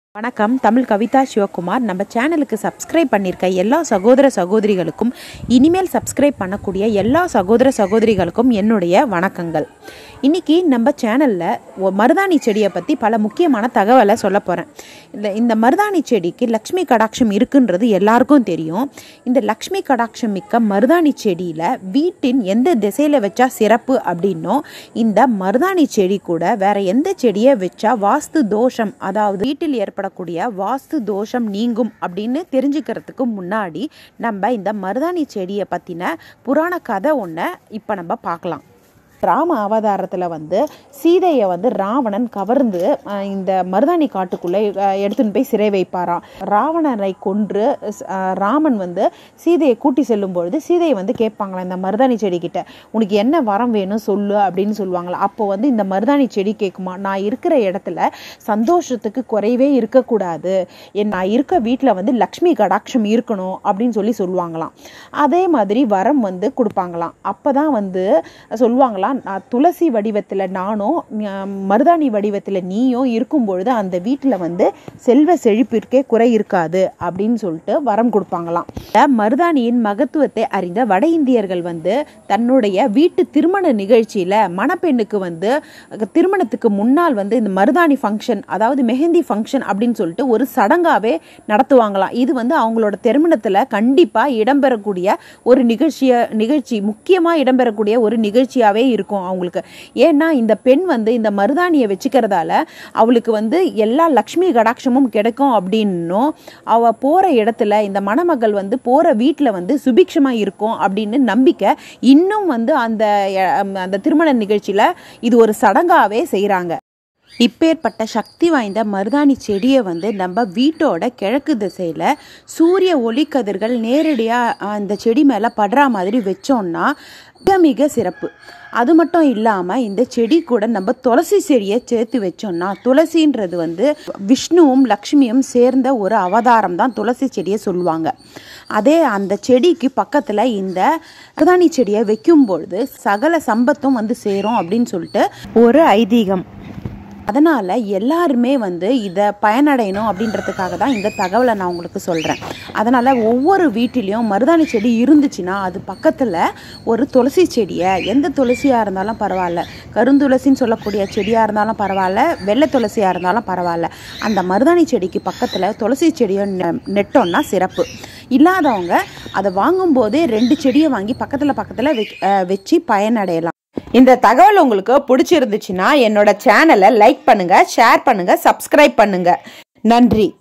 வணக்கம் தமிழ் கவிதா சிவகுமார் நம்ம சேனலுக்கு சப்ஸ்கிரைப் பண்ணியிருக்க எல்லா சகோதர சகோதரிகளுக்கும் இனிமேல் சப்ஸ்கிரைப் பண்ணக்கூடிய எல்லா சகோதர சகோதரிகளுக்கும் என்னுடைய வணக்கங்கள் இன்னைக்கு நம்ம சேனலில் மருதாணி செடியை பற்றி பல முக்கியமான தகவலை சொல்ல போகிறேன் இந்த இந்த மருதாணி செடிக்கு லக்ஷ்மி கடாட்சம் இருக்குன்றது எல்லாருக்கும் தெரியும் இந்த லக்ஷ்மி கடாட்சம் மிக்க மருதாணி செடியில் வீட்டின் எந்த திசையில் வச்சா சிறப்பு அப்படின்னும் இந்த மருதாணி செடி கூட வேற எந்த செடியை வச்சா வாஸ்து தோஷம் அதாவது வீட்டில் ஏற்படக்கூடிய வாஸ்து தோஷம் நீங்கும் அப்படின்னு தெரிஞ்சுக்கிறதுக்கு முன்னாடி நம்ம இந்த மருதாணி செடியை பற்றின புராண கதை ஒன்றை இப்போ நம்ம பார்க்கலாம் ராம அவதாரத்தில் வந்து சீதையை வந்து ராவணன் கவர்ந்து அஹ், இந்த மருதாணி காட்டுக்குள்ளே அஹ், எடுத்துன்னு போய் சிறை வைப்பாராம் ராவணனை கொன்று அஹ், ராமன் வந்து சீதையை கூட்டி செல்லும் பொழுது சீதையை வந்து கேட்பாங்களாம் இந்த மருதாணி செடி கிட்ட உனக்கு என்ன வரம் வேணும் சொல்லு அப்படின்னு சொல்லுவாங்களா அப்போ வந்து இந்த மருதாணி செடி கேட்குமா நான் இருக்கிற இடத்துல சந்தோஷத்துக்கு குறைவே இருக்கக்கூடாது என் நான் இருக்க வீட்டில் வந்து லக்ஷ்மி கடாட்சம் இருக்கணும் அப்படின்னு சொல்லி சொல்லுவாங்களாம் அதே மாதிரி வரம் வந்து கொடுப்பாங்களாம் அப்போ தான் வந்து சொல்லுவாங்களாம் நான் துளசி வடிவத்தில் நானும் ம், மருதாணி வடிவத்தில் நீயும் இருக்கும் பொழுது அந்த வீட்டில் வந்து செல்வ செழிப்பிற்கே குறை இருக்காது அப்படின்னு சொல்லிட்டு வரம் கொடுப்பாங்களாம் இந்த மருதாணியின் மகத்துவத்தை அறிந்த வட இந்தியர்கள் வந்து தன்னுடைய வீட்டு திருமண நிகழ்ச்சியில் மணப்பெண்ணுக்கு வந்து திருமணத்துக்கு முன்னால் வந்து இந்த மருதாணி ஃபங்க்ஷன் அதாவது மெஹந்தி ஃபங்க்ஷன் அப்படின்னு சொல்லிட்டு ஒரு சடங்காகவே நடத்துவாங்களாம் இது வந்து அவங்களோட திருமணத்தில் கண்டிப்பாக இடம்பெறக்கூடிய ஒரு நிகழ்ச்சிய நிகழ்ச்சி முக்கியமாக இடம்பெறக்கூடிய ஒரு நிகழ்ச்சியாகவே இருக்கும் அவங்களுக்கு ஏன்னா இந்த பெண் வந்து இந்த மருதாணியை வச்சுக்கிறதால அவளுக்கு வந்து எல்லா லக்ஷ்மி கடாட்சமும் கிடைக்கும் அப்படின்னும் அவ போகிற இடத்துல இந்த மணமகள் வந்து போகிற வீட்டில் வந்து சுபிக்ஷமாக இருக்கும் அப்படின்னு நம்பிக்கை இன்னும் வந்து அந்த அஹ், அந்த திருமண நிகழ்ச்சியில் இது ஒரு சடங்காகவே செய்கிறாங்க இப்பேற்பட்ட சக்தி வாய்ந்த மருதாணி செடியை வந்து நம்ம வீட்டோட கிழக்கு திசையில் சூரிய ஒளிக்கதிர்கள் நேரடியாக அந்த செடி மேலே படுற மாதிரி வச்சோம்னா மிக மிக சிறப்பு அது மட்டும் இல்லாமல் இந்த செடி கூட நம்ம துளசி செடியை சேர்த்து வச்சோம்னா துளசின்றது வந்து விஷ்ணுவும் லக்ஷ்மியும் சேர்ந்த ஒரு அவதாரம் தான் துளசி செடியை சொல்லுவாங்க அதே அந்த செடிக்கு பக்கத்தில் இந்த மருதாணி செடியை வைக்கும் பொழுது சகல சம்பத்தும் வந்து சேரும் அப்படின்னு சொல்லிட்டு ஒரு ஐதீகம் அதனால் எல்லாருமே வந்து இதை பயனடையணும் அப்படின்றதுக்காக தான் இந்த தகவலை நான் உங்களுக்கு சொல்கிறேன் அதனால் ஒவ்வொரு வீட்டிலையும் மருதாணி செடி இருந்துச்சுன்னா அது பக்கத்தில் ஒரு துளசி செடியை எந்த துளசியாக இருந்தாலும் பரவாயில்ல கருந்துளசின்னு சொல்லக்கூடிய செடியாக இருந்தாலும் பரவாயில்ல வெள்ளை துளசியாக இருந்தாலும் பரவாயில்ல அந்த மருதாணி செடிக்கு பக்கத்தில் துளசி செடியை நெ- நெட்டோம்னா சிறப்பு இல்லாதவங்க அதை வாங்கும்போதே ரெண்டு செடியை வாங்கி பக்கத்தில் பக்கத்தில் வச்சு பயனடையலாம் இந்த தகவல் உங்களுக்கு பிடிச்சிருந்துச்சுன்னா என்னோட சேனலை லைக் பண்ணுங்க ஷேர் பண்ணுங்க சப்ஸ்கிரைப் பண்ணுங்க நன்றி